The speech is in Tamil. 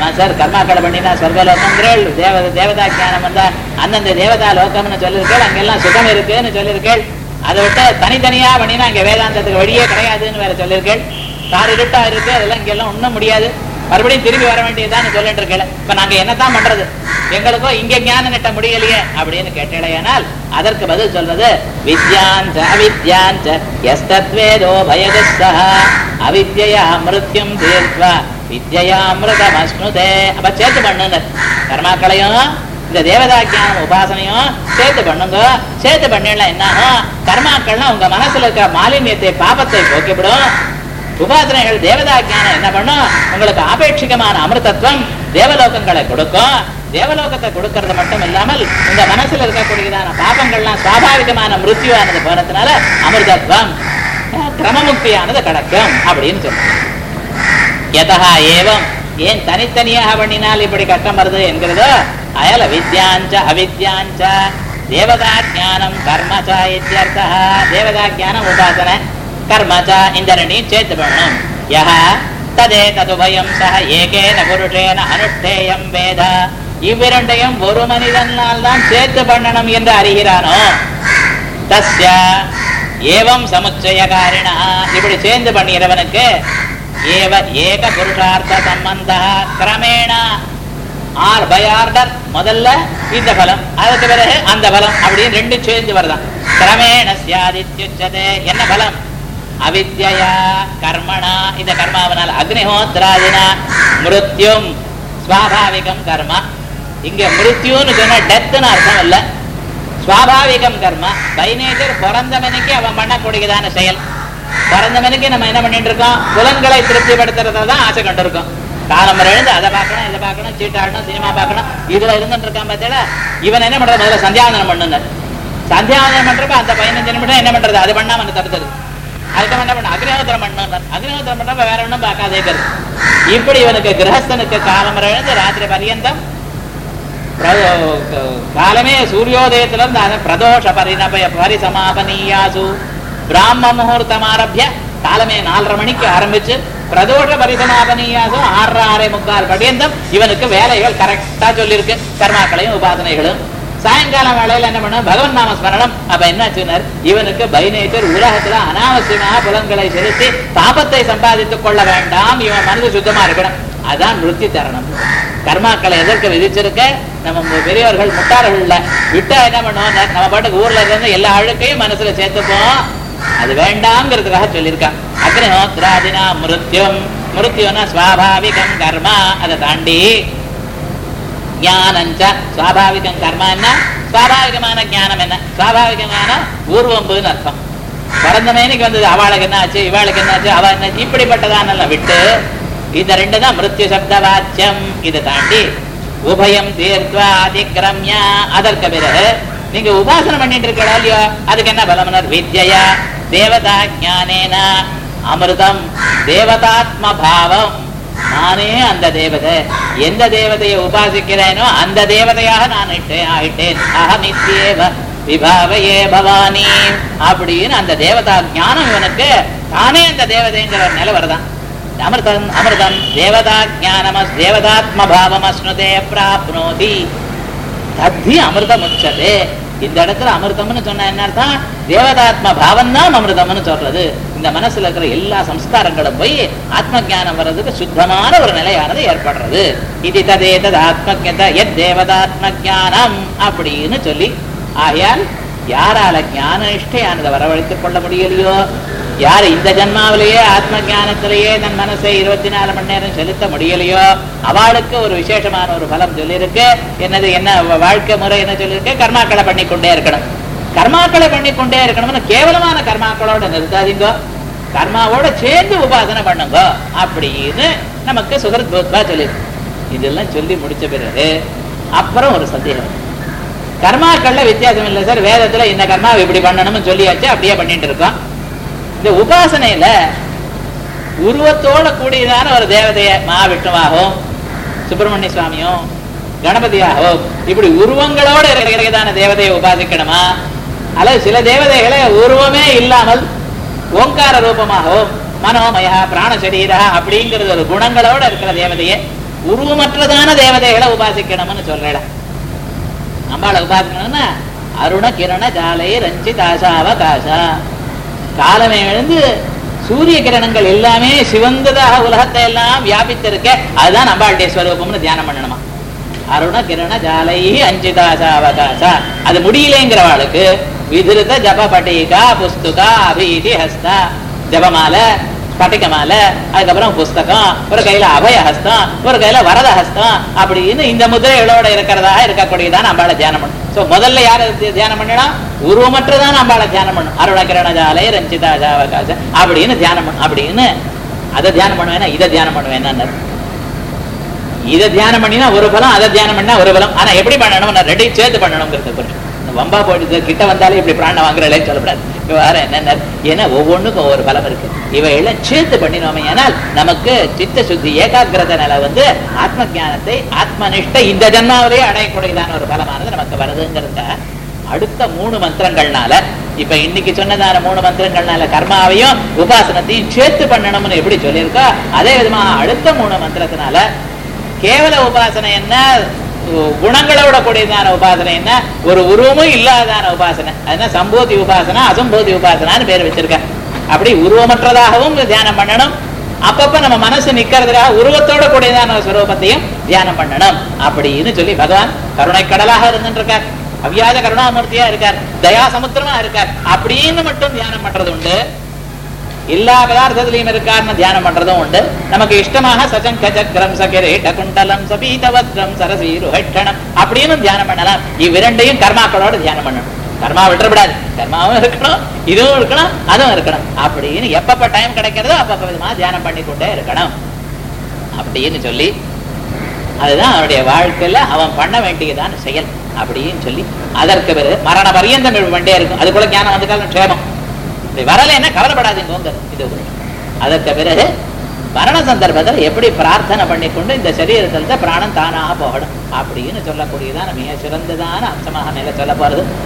சார் கர்மாக்களை பண்ணினா சொர்க்கலோகங்கள் தேவ தேவதா ஞானம் வந்தா அந்தந்த தேவதா லோகம்னு சொல்லியிருக்கேள் அங்கெல்லாம் சுகம் இருக்குன்னு சொல்லியிருக்கேள் அதை விட்டு தனித்தனியா பண்ணினா அங்க வேதாந்தத்துக்கு வழியே கிடையாதுன்னு வேற சொல்லியிருக்கேள் கார் இருட்டா இருக்கு அதெல்லாம் இங்கெல்லாம் ஒண்ணும் முடியாது மறுபடியும் திரும்பி வர வேண்டியதுதான் சொல்லிட்டு இருக்கல இப்ப நாங்க என்னதான் பண்றது எங்களுக்கோ இங்க ஞானம் நெட்ட முடியலையே அப்படின்னு கேட்டடையானால் அதற்கு பதில் சொல்றது வித்யாஞ்ச அவித்யாஞ்ச எஸ்தத்வேதோ பயஜஸ்தா அவித்யா மிருத்யும் தீர்த்வா வித்யா அமிர்தம் அஸ்னுதே அப்ப சேர்த்து பண்ணுங்க கர்மாக்களையும் இந்த தேவதா ஞானம் உபாசனையும் சேர்த்து பண்ணுங்க சேர்த்து பண்ணல என்ன ஆகும் கர்மாக்கள்லாம் உங்க மனசுல இருக்கிற மாலின்யத்தை பாபத்தை போக்கிவிடும் உபாசனைகள் தேவதா ஞானம் என்ன பண்ணும் உங்களுக்கு ஆபேட்சிகமான அமிர்தத்துவம் தேவலோகங்களை கொடுக்கும் தேவலோகத்தை கொடுக்கறது மட்டும் இல்லாமல் உங்க மனசுல இருக்கக்கூடியதான பாபங்கள்லாம் சுவாபாவிகமான மிருத்யுவானது போனதுனால அமிர்தத்துவம் அஹ், கிரமமுக்தியானது கிடைக்கும் அப்படின்னு சொல்லுங்க யதா ஏவம் ஏன் தனித்தனியாக பண்ணினால் இப்படி கட்டம் வருது என்கிறதோ அயல வித்யாஞ்ச அவித்யாஞ்ச தேவதா ஞானம் கர்மச்ச இத்தியர்த்தா தேவதா ஞானம் உபாசனை கர்மச்ச இந்த ரெண்டையும் சேர்த்து பண்ணணும் யஹ ததே ததுபயம் சக ஏகேன புருஷேன அனுஷ்டேயம் வேத இவ்விரண்டையும் ஒரு மனிதனால் தான் சேர்த்து பண்ணணும் என்று அறிகிறானோ தஸ்ய ஏவம் சமுச்சயகாரிணா இப்படி சேர்ந்து பண்ணுகிறவனுக்கு ஏவ ஏக புருஷார்த்த சம்பந்த கிரமேண ஆர் பை ஆர்டர் முதல்ல இந்த பலம் அதுக்கு பிறகு அந்த பலம் அப்படின்னு ரெண்டு சேர்ந்து வருதான் கிரமேண சியாதித்யுச்சதே என்ன பலம் அவித்யா கர்மணா இந்த கர்மாவனால் அக்னிஹோத்ராதினா மிருத்யும் ஸ்வாபாவிகம் கர்மா இங்க மிருத்யுன்னு சொன்ன டெத்துன்னு அர்த்தம் இல்ல சுவாபாவிகம் கர்மா பை நேச்சர் பிறந்தவனுக்கு அவன் பண்ணக்கூடியதான செயல் பிறந்தவனுக்கு நம்ம என்ன பண்ணிட்டு இருக்கோம் புலன்களை திருப்திப்படுத்துறத தான் ஆசை கொண்டிருக்கோம் காலம் எழுந்து அதை பார்க்கணும் இதை பார்க்கணும் சீட்டாடணும் சினிமா பார்க்கணும் இதுல இருந்துட்டு இருக்கான் பார்த்தீங்களா இவன் என்ன பண்றது முதல்ல சந்தியாவந்தனம் பண்ணுங்க சந்தியாவந்தனம் பண்றப்ப அந்த பதினஞ்சு நிமிடம் என்ன பண்றது அது பண்ணாம அந்த தடுத்தது அதுக்கு என்ன பண்ண அக்னிஹோத்திரம் பண்ணணும் அக்னிஹோத்திரம் பண்றப்ப வேற ஒன்றும் பார்க்காதே இருக்கிறது இப்படி இவனுக்கு கிரகஸ்தனுக்கு காலம் எழுந்து ராத்திரி பரியந்தம் பிர- காலமே சூரியோதயத்துல இருந்து அது பிரதோஷ பரிணபய பரிசமாபனீயாசு பிராம முகூர்த்தம் ஆரம்பிய காலமே நாலரை மணிக்கு ஆரம்பிச்சு பிரதோஷ பரிசமாபனீயாசு ஆறரை ஆறே முக்கால் பரியந்தம் இவனுக்கு வேலைகள் கரெக்டா சொல்லியிருக்கு கர்மாக்களையும் உபாசனைகளும் சாயங்காலம் வேலையில என்ன பண்ண பகவன் நாம ஸ்மரணம் அப்ப என்னாச்சுனர் இவனுக்கு பை நேச்சர் உலகத்துல அனாவசியமாக புலன்களை செலுத்தி தாபத்தை சம்பாதித்துக் கொள்ள வேண்டாம் இவன் மனது சுத்தமா இருக்கணும் அதான் விருத்தி தரணும் கர்மாக்களை எதற்கு விதிச்சிருக்க நம்ம பெரியவர்கள் முட்டார்கள் இல்ல விட்டா என்ன பண்ணுவோம் நம்ம பாட்டுக்கு ஊர்ல இருந்து எல்லா அழுக்கையும் மனசுல சேர்த்துப்போம் அது வேண்டாம்ங்கிறதுக்காக சொல்லியிருக்கான் அக்னிஹோத்ராதினா மிருத்யும் மிருத்யுனா ஸ்வாபாவிகம் கர்மா அதை தாண்டி ஞானஞ்ச சுவாபாவிகம் கர்மா என்ன சுவாபாவிகமான ஞானம் என்ன சுவாபாவிகமான ஊர்வம்புன்னு அர்த்தம் பிறந்த மேனிக்கு வந்தது அவளுக்கு என்ன ஆச்சு இவாளுக்கு என்ன ஆச்சு அவ என்ன இப்படிப்பட்டதானெல்லாம் விட்டு இந்த ரெண்டு தான் மிருத்யு சப்த வாச்சியம் இதை தாண்டி உபயம் தீர்த்வா அதிக்கிரம்ய அதற்கு பிறகு நீங்க உபாசனை பண்ணிட்டு இருக்கா இல்லையோ அதுக்கு என்ன பலமனர் வித்யா தேவதா ஞானேன அமிர்தம் தேவதாத்ம பாவம் நானே அந்த தேவதை எந்த தேவதையை உபாசிக்கிறேனோ அந்த தேவதையாக நான் இட்டேன் ஆயிட்டேன் அகமித்யேவ விபாவையே பவானி அப்படின்னு அந்த தேவதா ஞானம் இவனுக்கு தானே அந்த தேவதைங்கிற ஒரு நிலை வருதான் அமிர்தம் அமிர்தம் தேவதா ஞானமஸ் தேவதாத்ம பாவம் அஸ்னுதே பிராப்னோதி தத்தி அமிர்தம் உச்சதே இந்த இடத்துல அமிர்தம்னு சொன்னா என்ன அர்த்தம் தேவதாத்ம பாவம் தான் அமிர்தம்னு சொல்றது இந்த மனசுல இருக்கிற எல்லா சம்ஸ்காரங்களும் போய் ஆத்ம ஞானம் வர்றதுக்கு சுத்தமான ஒரு நிலையானது ஏற்படுறது இது ததே தத் ஆத்ம எத் தேவதாத்ம ஞானம் அப்படின்னு சொல்லி ஆகையால் யாரால ஞான நிஷ்டையானதை வரவழைத்துக் கொள்ள முடியலையோ யார் இந்த ஜன்மாவிலேயே ஆத்ம ஞானத்திலேயே தன் மனசை இருபத்தி நாலு மணி நேரம் செலுத்த முடியலையோ அவளுக்கு ஒரு விசேஷமான ஒரு பலம் சொல்லியிருக்கு என்னது என்ன வ- வாழ்க்கை முறை என்ன சொல்லியிருக்கு கர்மாக்களை பண்ணிக்கொண்டே இருக்கணும் கர்மாக்களை பண்ணிக்கொண்டே இருக்கணும்னு கேவலமான கர்மாக்களோட நிறுத்தாதீங்க கர்மாவோட சேர்ந்து உபாசனை பண்ணுங்க அப்படின்னு நமக்கு சுகரத் போத்பா சொல்லியிருக்கு இதெல்லாம் சொல்லி முடிச்ச பிறகு அப்புறம் ஒரு சந்தேகம் கர்மாக்கள்ல வித்தியாசம் இல்லை சார் வேதத்துல இந்த கர்மா இப்படி பண்ணணும்னு சொல்லியாச்சு அப்படியே பண்ணிட்டு இருக்கோம் இந்த உபாசனையில உருவத்தோட கூடியதான ஒரு தேவதைய மகாவிஷ்ணுவாகவும் சுப்பிரமணிய சுவாமியும் கணபதியாகவும் இப்படி உருவங்களோட இருக்கிறதான தேவதையை உபாசிக்கணுமா அல்லது சில தேவதைகளை உருவமே இல்லாமல் ஓங்கார ரூபமாகவும் மனோமயா பிராணசரீரா அப்படிங்கிறது ஒரு குணங்களோட இருக்கிற தேவதையை உருவமற்றதான தேவதைகளை உபாசிக்கணும்னு சொல்றேன் அம்பாளை உபாசிக்கணும்னா அருண கிரண ஜாலை ரஞ்சிதாசாவகாசா காலமே எழுந்து சூரிய கிரணங்கள் எல்லாமே சிவந்ததாக உலகத்தை எல்லாம் வியாபித்திருக்க அதுதான் அம்பாளுடைய ஸ்வரூபம்னு தியானம் பண்ணணுமா அருண கிரண ஜாலை அஞ்சிதாசாவகாசா அது முடியலைங்கிறவாளுக்கு விதிருத ஜப பட்டிகா புஸ்துகா அபீதி ஹஸ்தா ஜபமாலை ஸ்பட்டிகமாலை அதுக்கப்புறம் புஸ்தகம் ஒரு கையில அபய ஹஸ்தம் ஒரு கையில வரத ஹஸ்தம் அப்படின்னு இந்த முதிரைகளோட இருக்கிறதாக இருக்கக்கூடியதான் அம்பாளை தியானம் பண்ணும் சோ முதல்ல யார தியானம் பண்ணணும் உருவமற்றதான் அம்பாளை தியானம் பண்ணும் அருண கிரணஜாலை ரஞ்சிதா ஜாவகாச அப்படின்னு தியானம் பண்ணும் அப்படின்னு அதை தியானம் பண்ணுவேன்னா இதை தியானம் பண்ணுவேன் இதை தியானம் பண்ணினா ஒரு பலம் அதை தியானம் பண்ணா ஒரு பலம் ஆனா எப்படி பண்ணணும் நான் ரெண்டையும் சேர்த்து பண்ணணுங்கிறது புரியும் இந்த வம்பா போயிட்டு கிட்ட வந்தாலே இப்படி பிராண வாங்குறே சொல்லக்கூடாது வேற என்ன ஏன்னா ஒவ்வொன்றுக்கும் ஒவ்வொரு பலம் இருக்கு இவை எல்லாம் சேர்த்து பண்ணினோமே ஆனால் நமக்கு சித்த சுத்தி ஏகாகிரத நிலை வந்து ஆத்ம ஞானத்தை ஆத்மனிஷ்ட இந்த ஜன்மாவிலேயே அடையக்கூடியதான ஒரு பலமானது நமக்கு வருதுங்கிறத அடுத்த மூணு மந்திரங்கள்னால இப்ப இன்னைக்கு சொன்னதான மூணு மந்திரங்கள்னால கர்மாவையும் உபாசனத்தையும் சேர்த்து பண்ணணும்னு எப்படி சொல்லியிருக்கோ அதே விதமா அடுத்த மூணு மந்திரத்தினால கேவல உபாசனை என்ன குணங்களோட கூடியதான உபாசனை என்ன ஒரு உருவமும் இல்லாதான உபாசனை அதுதான் சம்போதி உபாசனா அசம்போதி உபாசனான்னு பேர் வச்சிருக்கேன் அப்படி உருவமற்றதாகவும் தியானம் பண்ணணும் அப்பப்ப நம்ம மனசு நிக்கிறதுக்காக உருவத்தோட கூடியதான ஸ்வரூபத்தையும் தியானம் பண்ணணும் அப்படின்னு சொல்லி பகவான் கருணை கடலாக இருந்துட்டு இருக்கார் அவ்வியாஜ கருணாமூர்த்தியா இருக்கார் தயா சமுத்திரமா இருக்கார் அப்படின்னு மட்டும் தியானம் பண்றது உண்டு எல்லா பதார்த்தத்திலையும் இருக்காருன்னு தியானம் பண்றதும் உண்டு நமக்கு இஷ்டமாக சஜங்க சக்கரம் சகிரேட்ட குண்டலம் சபீதவத்ரம் சரசீருஹட்டணம் அப்படின்னு தியானம் பண்ணலாம் இவ்விரண்டையும் கர்மாக்களோட தியானம் பண்ணணும் கர்மா விட்டுறப்படாது கர்மாவும் இருக்கணும் இதுவும் இருக்கணும் அதுவும் இருக்கணும் அப்படின்னு எப்பப்ப டைம் கிடைக்கிறதோ அப்பப்ப விதமா தியானம் பண்ணி கொண்டே இருக்கணும் அப்படின்னு சொல்லி அதுதான் அவனுடைய வாழ்க்கையில அவன் பண்ண வேண்டியதான செயல் அப்படின்னு சொல்லி அதற்கு பிறகு மரண பரியந்தம் வேண்டே இருக்கும் அதுக்குள்ள ஞானம் வந்துட்டாலும் க்ஷேமம் இப்படி வரலைன்னா கவலைப்படாதீங்க இது அதற்கு பிறகு மரண சந்தர்ப்பத்தில் எப்படி பிரார்த்தனை பண்ணிக்கொண்டு இந்த சரீரத்தில் பிராணம் தானாக போகணும் அப்படின்னு சொல்லக்கூடியதான மிக சிறந்ததான அம்சமாக நிலை சொல்ல போறது